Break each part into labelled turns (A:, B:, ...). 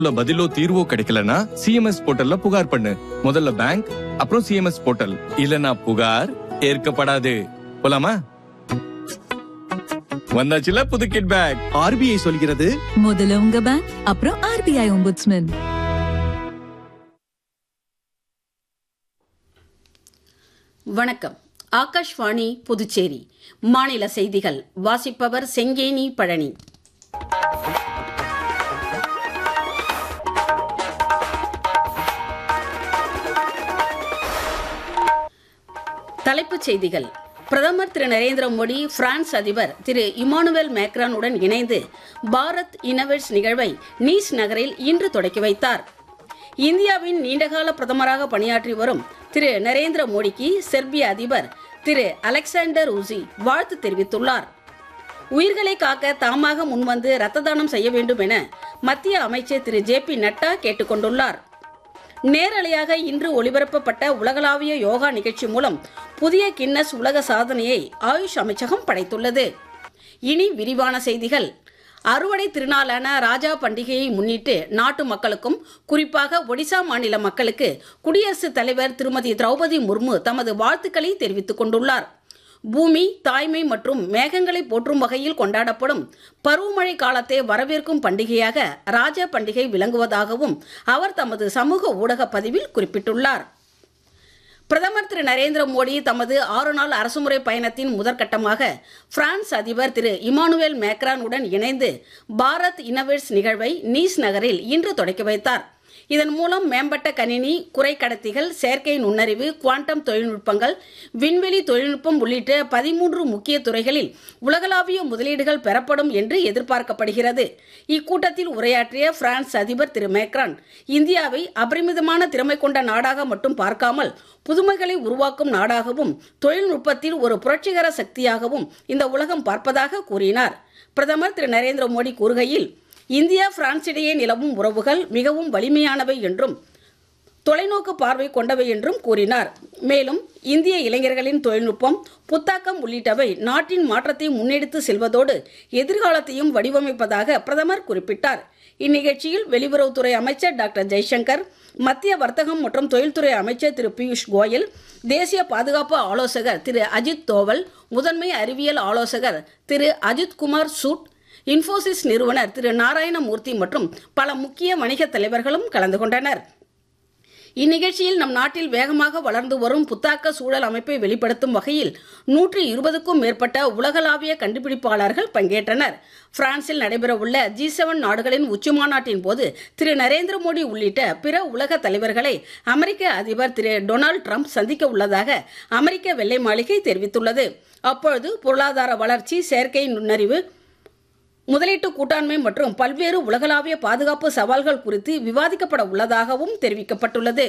A: உள்ள பதிலோ தீர்வோ கிடைக்கலனா சிஎம்எஸ் போர்ட்டல்ல புகார் பண்ணு முதல்ல பேங்க் அப்புறம் சிஎம்எஸ் போர்ட்டல் இல்லனா புகார் ஏற்கப்படாது போலாமா வந்தாச்சுல புது கிட் பேக்
B: ஆர்பிஐ சொல்கிறது
C: முதல்ல உங்க பேங்க் அப்புறம் ஆர்பிஐ ஒம்புட்ஸ்மேன்
D: வணக்கம் ஆகாஷ்வாணி புதுச்சேரி மாநில செய்திகள் வாசிப்பவர் செங்கேனி பழனி தலைப்புச் செய்திகள் பிரதமர் திரு நரேந்திர மோடி பிரான்ஸ் அதிபர் திரு இமானுவேல் மேக்ரானுடன் இணைந்து பாரத் இனோவேட்ஸ் நிகழ்வை நீஸ் நகரில் இன்று தொடக்கி வைத்தார் இந்தியாவின் நீண்டகால பிரதமராக பணியாற்றி வரும் திரு நரேந்திர மோடிக்கு செர்பிய அதிபர் திரு அலெக்சாண்டர் ஊசி வாழ்த்து தெரிவித்துள்ளார் உயிர்களை காக்க தாமாக முன்வந்து இரத்த தானம் செய்ய வேண்டும் என மத்திய அமைச்சர் திரு ஜே பி நட்டா கேட்டுக்கொண்டுள்ளார் நேரலையாக இன்று ஒளிபரப்பப்பட்ட உலகளாவிய யோகா நிகழ்ச்சி மூலம் புதிய கின்னஸ் உலக சாதனையை ஆயுஷ் அமைச்சகம் படைத்துள்ளது இனி விரிவான செய்திகள் அறுவடை திருநாளான ராஜா பண்டிகையை முன்னிட்டு நாட்டு மக்களுக்கும் குறிப்பாக ஒடிசா மாநில மக்களுக்கு குடியரசுத் தலைவர் திருமதி திரௌபதி முர்மு தமது வாழ்த்துக்களை தெரிவித்துக் கொண்டுள்ளார் பூமி தாய்மை மற்றும் மேகங்களை போற்றும் வகையில் கொண்டாடப்படும் பருவமழை காலத்தை வரவேற்கும் பண்டிகையாக ராஜா பண்டிகை விளங்குவதாகவும் அவர் தமது சமூக ஊடக பதிவில் குறிப்பிட்டுள்ளார் பிரதமர் திரு நரேந்திர மோடி தமது ஆறு நாள் அரசுமுறை பயணத்தின் முதற்கட்டமாக பிரான்ஸ் அதிபர் திரு இமானுவேல் மேக்ரானுடன் இணைந்து பாரத் இனோவேட்ஸ் நிகழ்வை நீஸ் நகரில் இன்று தொடக்கி வைத்தார் இதன் மூலம் மேம்பட்ட கணினி குறைக்கடத்திகள் செயற்கை நுண்ணறிவு குவாண்டம் தொழில்நுட்பங்கள் விண்வெளி தொழில்நுட்பம் உள்ளிட்ட பதிமூன்று முக்கிய துறைகளில் உலகளாவிய முதலீடுகள் பெறப்படும் என்று எதிர்பார்க்கப்படுகிறது இக்கூட்டத்தில் உரையாற்றிய பிரான்ஸ் அதிபர் திரு மேக்ரான் இந்தியாவை அபரிமிதமான திறமை கொண்ட நாடாக மட்டும் பார்க்காமல் புதுமைகளை உருவாக்கும் நாடாகவும் தொழில்நுட்பத்தில் ஒரு புரட்சிகர சக்தியாகவும் இந்த உலகம் பார்ப்பதாக கூறினார் பிரதமர் திரு நரேந்திர மோடி கூறுகையில் இந்தியா பிரான்ஸ் இடையே நிலவும் உறவுகள் மிகவும் வலிமையானவை என்றும் தொலைநோக்கு பார்வை கொண்டவை என்றும் கூறினார் மேலும் இந்திய இளைஞர்களின் தொழில்நுட்பம் புத்தாக்கம் உள்ளிட்டவை நாட்டின் மாற்றத்தை முன்னெடுத்து செல்வதோடு எதிர்காலத்தையும் வடிவமைப்பதாக பிரதமர் குறிப்பிட்டார் இந்நிகழ்ச்சியில் வெளியுறவுத்துறை அமைச்சர் டாக்டர் ஜெய்சங்கர் மத்திய வர்த்தகம் மற்றும் தொழில்துறை அமைச்சர் திரு பியூஷ் கோயல் தேசிய பாதுகாப்பு ஆலோசகர் திரு அஜித் தோவல் முதன்மை அறிவியல் ஆலோசகர் திரு அஜித் குமார் சூட் இன்ஃபோசிஸ் நிறுவனர் திரு நாராயணமூர்த்தி மற்றும் பல முக்கிய வணிக தலைவர்களும் கலந்து கொண்டனர் இந்நிகழ்ச்சியில் நம் நாட்டில் வேகமாக வளர்ந்து வரும் புத்தாக்க சூழல் அமைப்பை வெளிப்படுத்தும் வகையில் நூற்றி இருபதுக்கும் மேற்பட்ட உலகளாவிய கண்டுபிடிப்பாளர்கள் பங்கேற்றனர் பிரான்சில் நடைபெறவுள்ள ஜி செவன் நாடுகளின் உச்சிமாநாட்டின் போது திரு நரேந்திர மோடி உள்ளிட்ட பிற உலக தலைவர்களை அமெரிக்க அதிபர் திரு டொனால்டு ட்ரம்ப் சந்திக்க உள்ளதாக அமெரிக்க வெள்ளை மாளிகை தெரிவித்துள்ளது அப்பொழுது பொருளாதார வளர்ச்சி செயற்கை நுண்ணறிவு முதலீட்டு கூட்டாண்மை மற்றும் பல்வேறு உலகளாவிய பாதுகாப்பு சவால்கள் குறித்து விவாதிக்கப்பட உள்ளதாகவும் தெரிவிக்கப்பட்டுள்ளது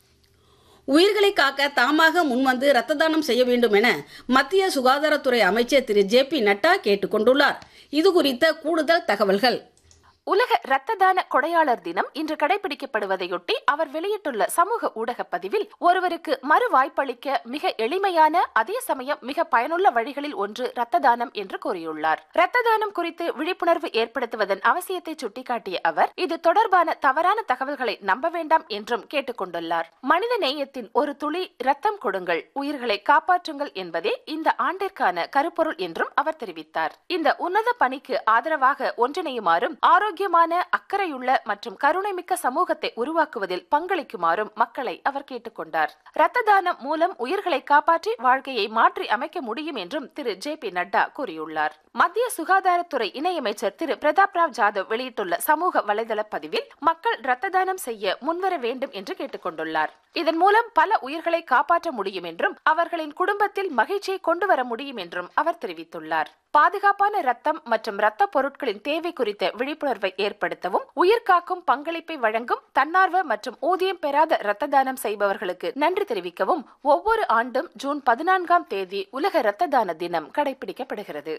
D: உயிர்களை காக்க தாமாக முன்வந்து இரத்த தானம் செய்ய வேண்டும் என மத்திய சுகாதாரத்துறை அமைச்சர் திரு ஜே பி நட்டா கேட்டுக் கொண்டுள்ளார் இது குறித்த கூடுதல் தகவல்கள்
E: உலக இரத்த தான கொடையாளர் தினம் இன்று கடைபிடிக்கப்படுவதையொட்டி அவர் வெளியிட்டுள்ள சமூக ஊடக பதிவில் ஒருவருக்கு மறு வாய்ப்பளிக்க மிக எளிமையான அதே சமயம் மிக பயனுள்ள வழிகளில் ஒன்று இரத்த தானம் என்று கூறியுள்ளார் இரத்த தானம் குறித்து விழிப்புணர்வு ஏற்படுத்துவதன் அவசியத்தை சுட்டிக்காட்டிய அவர் இது தொடர்பான தவறான தகவல்களை நம்ப வேண்டாம் என்றும் கேட்டுக் கொண்டுள்ளார் மனித நேயத்தின் ஒரு துளி ரத்தம் கொடுங்கள் உயிர்களை காப்பாற்றுங்கள் என்பதே இந்த ஆண்டிற்கான கருப்பொருள் என்றும் அவர் தெரிவித்தார் இந்த உன்னத பணிக்கு ஆதரவாக ஒன்றிணையுமாறும் ஆரோக்கிய ஆரோக்கியமான அக்கறையுள்ள மற்றும் கருணைமிக்க சமூகத்தை உருவாக்குவதில் பங்களிக்குமாறும் மக்களை அவர் கேட்டுக்கொண்டார் இரத்த தானம் மூலம் உயிர்களை காப்பாற்றி வாழ்க்கையை மாற்றி அமைக்க முடியும் என்றும் திரு ஜே பி நட்டா கூறியுள்ளார் மத்திய சுகாதாரத்துறை இணையமைச்சர் திரு பிரதாப் ராவ் ஜாதவ் வெளியிட்டுள்ள சமூக வலைதள பதிவில் மக்கள் இரத்த தானம் செய்ய முன்வர வேண்டும் என்று கேட்டுக்கொண்டுள்ளார் இதன் மூலம் பல உயிர்களை காப்பாற்ற முடியும் என்றும் அவர்களின் குடும்பத்தில் மகிழ்ச்சியை கொண்டு வர முடியும் என்றும் அவர் தெரிவித்துள்ளார் பாதுகாப்பான ரத்தம் மற்றும் ரத்த பொருட்களின் தேவை குறித்த விழிப்புணர்வை ஏற்படுத்தவும் உயிர்காக்கும் பங்களிப்பை வழங்கும் தன்னார்வ மற்றும் ஊதியம் பெறாத இரத்த தானம் செய்பவர்களுக்கு நன்றி தெரிவிக்கவும் ஒவ்வொரு ஆண்டும் ஜூன் பதினான்காம் தேதி உலக இரத்த தான தினம் கடைபிடிக்கப்படுகிறது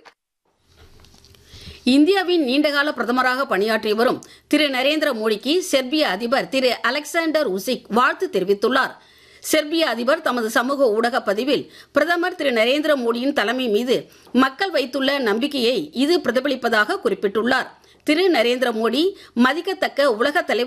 D: இந்தியாவின் நீண்டகால பிரதமராக பணியாற்றி வரும் திரு நரேந்திர மோடிக்கு செர்பிய அதிபர் திரு அலெக்சாண்டர் உசிக் வாழ்த்து தெரிவித்துள்ளார் செர்பிய அதிபர் தமது சமூக ஊடக பதிவில் பிரதமர் திரு நரேந்திர மோடியின் தலைமை மீது மக்கள் வைத்துள்ள நம்பிக்கையை இது பிரதிபலிப்பதாக குறிப்பிட்டுள்ளார் திரு நரேந்திர மோடி மதிக்கத்தக்க உலக தலைவர்